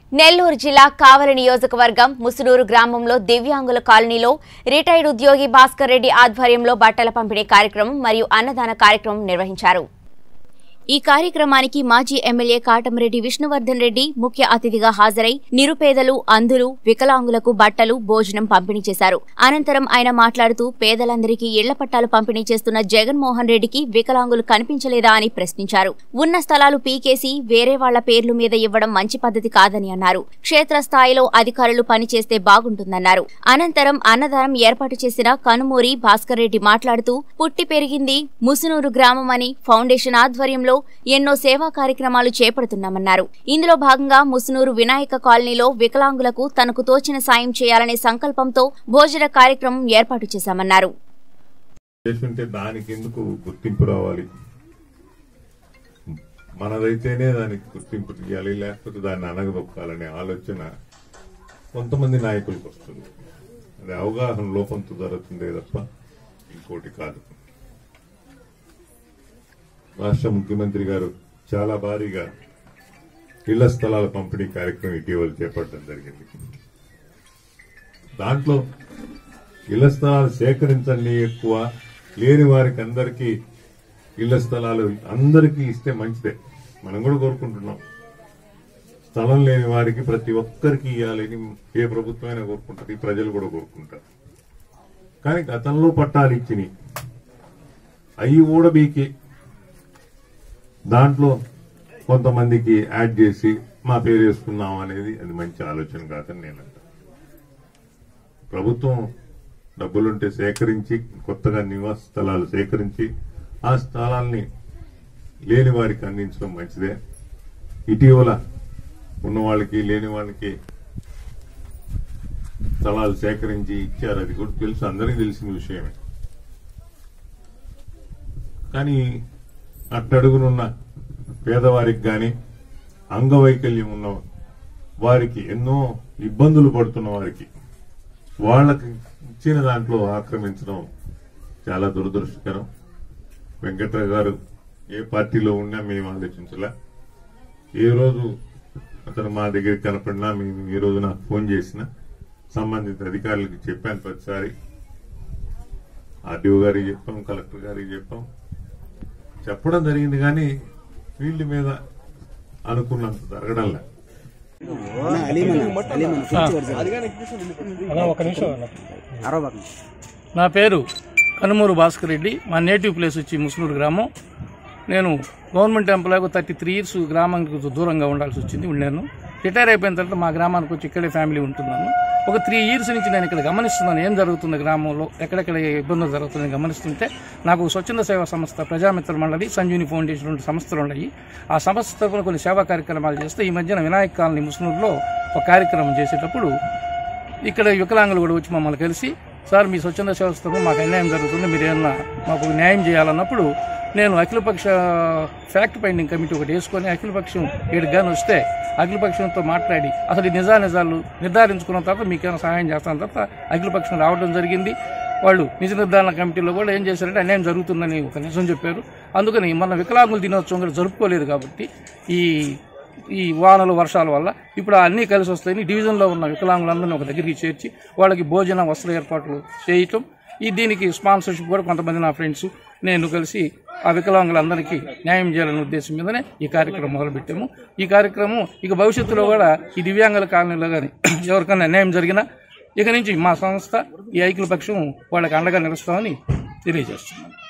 నెల్లూరు జిల్లా కావలి నియోజకవర్గం ముసునూరు గ్రామంలో దివ్యాంగుల కాలనీలో రిటైర్డ్ ఉద్యోగి భాస్కర్ రెడ్డి ఆధ్వర్యంలో బట్టల పంపిణీ కార్యక్రమం మరియు అన్నదాన కార్యక్రమం నిర్వహించారు ఈ కార్యక్రమానికి మాజీ ఎమ్మెల్యే కాటంరెడ్డి విష్ణువర్ధన్ రెడ్డి ముఖ్య అతిథిగా హాజరై నిరుపేదలు అంధులు వికలాంగులకు బట్టలు భోజనం పంపిణీ చేశారు అనంతరం ఆయన మాట్లాడుతూ పేదలందరికీ ఇళ్ల పట్టాలు పంపిణీ చేస్తున్న జగన్మోహన్ రెడ్డికి వికలాంగులు కనిపించలేదా అని ప్రశ్నించారు ఉన్న స్థలాలు పీకేసి వేరే వాళ్ల పేర్లు మీద ఇవ్వడం మంచి పద్ధతి కాదని అన్నారు క్షేత్రస్థాయిలో అధికారులు పనిచేస్తే బాగుంటుందన్నారు అనంతరం అన్నదానం ఏర్పాటు చేసిన కనుమూరి భాస్కర్ రెడ్డి మాట్లాడుతూ పుట్టి పెరిగింది ముసునూరు గ్రామం అని ఫౌండేషన్ ఆధ్వర్యంలో ఎన్నో సేవా కార్యక్రమాలు చేపడుతున్నామన్నారు ఇందులో భాగంగా ముసునూరు వినాయక కాలనీలో వికలాంగులకు తనకు తోచిన సాయం చేయాలనే సంకల్పంతో భోజన కార్యక్రమం ఏర్పాటు చేశామన్నారు చేసుంటే దానికి ఎందుకు గుర్తింపు రావాలి మనదైతేనే దానికి గుర్తింపు ఇవ్వాలి లేకపోతే దాన్ని అనగదొక్కాలనే ఆలోచన కొంతమంది నాయకులకు వస్తుంది అది అవగాహన లోపంతో జరుగుతుందే తప్ప ఇంకోటి కాదు రాష్ట్ర ముఖ్యమంత్రి గారు చాలా భారీగా ఇళ్ల స్థలాల పంపిణీ కార్యక్రమం ఇటీవల చేపట్టడం జరిగింది దాంట్లో ఇళ్ల స్థలాలు సేకరించండి ఎక్కువ లేని వారికి అందరికీ ఇళ్ల స్థలాలు అందరికీ ఇస్తే మంచిదే మనం కూడా కోరుకుంటున్నాం స్థలం లేని వారికి ప్రతి ఒక్కరికి ఇవ్వాలని ఏ ప్రభుత్వమైనా కోరుకుంటుంది ప్రజలు కూడా కోరుకుంటారు కానీ గతంలో పట్టాలు ఇచ్చినాయి అవి కూడా బీకి దాంట్లో కొంతమందికి యాడ్ చేసి మా పేరు వేసుకున్నాం అనేది అది మంచి ఆలోచన కాదని నేను అంటాను ప్రభుత్వం డబ్బులుంటే సేకరించి కొత్తగా నివాస స్థలాలు సేకరించి ఆ స్థలాల్ని లేని వారికి అందించడం మంచిదే ఇటీవల ఉన్న వాళ్ళకి లేని వాళ్ళకి స్థలాలు సేకరించి ఇచ్చారు అది కూడా తెలుసు అందరికీ తెలిసిన విషయమే కానీ అట్టడుగునున్న పేదవారికి గాని అంగవైకల్యం ఉన్న వారికి ఎన్నో ఇబ్బందులు పడుతున్న వారికి వాళ్ళకి ఇచ్చిన దాంట్లో ఆక్రమించడం చాలా దురదృష్టకరం వెంకట్రావు గారు ఏ పార్టీలో ఉన్నా మేము ఆలోచించలే ఏ రోజు అతను మా దగ్గరికి కనపడినా మేము ఈ రోజు నాకు ఫోన్ చేసిన సంబంధిత అధికారులకు చెప్పాను ప్రతిసారి ఆర్డీఓ గారికి చెప్పాం కలెక్టర్ గారికి చెప్పాం చెప్పడం జరిగింది కానీ ఫీల్డ్ మీద అనుకున్నంత జరగడంలే అలా ఒక నిమిషం అన్న. అరవై నా పేరు కనుమూరు భాస్కర్ రెడ్డి మా నేటివ్ ప్లేస్ వచ్చి ముస్లూరు గ్రామం నేను government employee thirty three years గ్రామానికి దూరంగా ఉండాల్సి వచ్చింది ఉండాను రిటైర్ అయిపోయిన తర్వాత మా గ్రామానికి వచ్చి ఇక్కడే ఫ్యామిలీ ఉంటున్నాను ఒక త్రీ ఇయర్స్ నుంచి నేను ఇక్కడ గమనిస్తున్నాను ఏం జరుగుతుంది గ్రామంలో ఎక్కడెక్కడ ఇబ్బందులు జరుగుతుందని గమనిస్తుంటే నాకు స్వచ్ఛంద సేవా సంస్థ ప్రజామిత్ర మండలి సంజీవిని ఫౌండేషన్ రెండు సంస్థలు ఉన్నాయి ఆ సంస్థ తరఫున కొన్ని సేవా కార్యక్రమాలు చేస్తే ఈ మధ్యన వినాయక్ కాలనీ ముస్నూరులో ఒక కార్యక్రమం చేసేటప్పుడు ఇక్కడ వికలాంగులు కూడా వచ్చి మమ్మల్ని కలిసి సార్ మీ స్వచ్ఛంద సంస్థకు మాకు అన్యాయం జరుగుతుంది మీరు ఏమన్నా మాకు న్యాయం చేయాలన్నప్పుడు నేను అఖిలపక్ష ఫ్యాక్ట్ ఫైండింగ్ కమిటీ ఒకటి వేసుకొని అఖిలపక్షం ఏడు గాని వస్తే అఖిలపక్షంతో మాట్లాడి అసలు ఈ నిజా నిజాలు నిర్ధారించుకున్న తర్వాత మీకేమైనా సహాయం చేస్తాను తర్వాత అఖిలపక్షం రావడం జరిగింది వాళ్ళు నిజ నిర్ధారణ కమిటీలో కూడా ఏం చేశారంటే అన్యాయం జరుగుతుందని ఒక నిజం చెప్పారు అందుకని మన వికలాంగుల దినోత్సవం కూడా జరుపుకోలేదు కాబట్టి ఈ ఈ వానలు వర్షాల వల్ల ఇప్పుడు అన్నీ కలిసి వస్తాయని డివిజన్లో ఉన్న వికలాంగులందరినీ ఒక దగ్గరికి చేర్చి వాళ్ళకి భోజన వస్త్ర ఏర్పాట్లు చేయటం ఈ దీనికి స్పాన్సర్షిప్ కూడా కొంతమంది నా ఫ్రెండ్స్ నేను కలిసి ఆ వికలాంగులందరికీ న్యాయం చేయాలనే ఉద్దేశం మీదనే ఈ కార్యక్రమం మొదలుపెట్టాము ఈ కార్యక్రమం ఇక భవిష్యత్తులో కూడా ఈ దివ్యాంగుల కాలనీలో కానీ ఎవరికైనా న్యాయం జరిగినా ఇక నుంచి మా సంస్థ ఈ ఐక్యుల పక్షం వాళ్ళకి అండగా నిలుస్తామని తెలియజేస్తున్నాను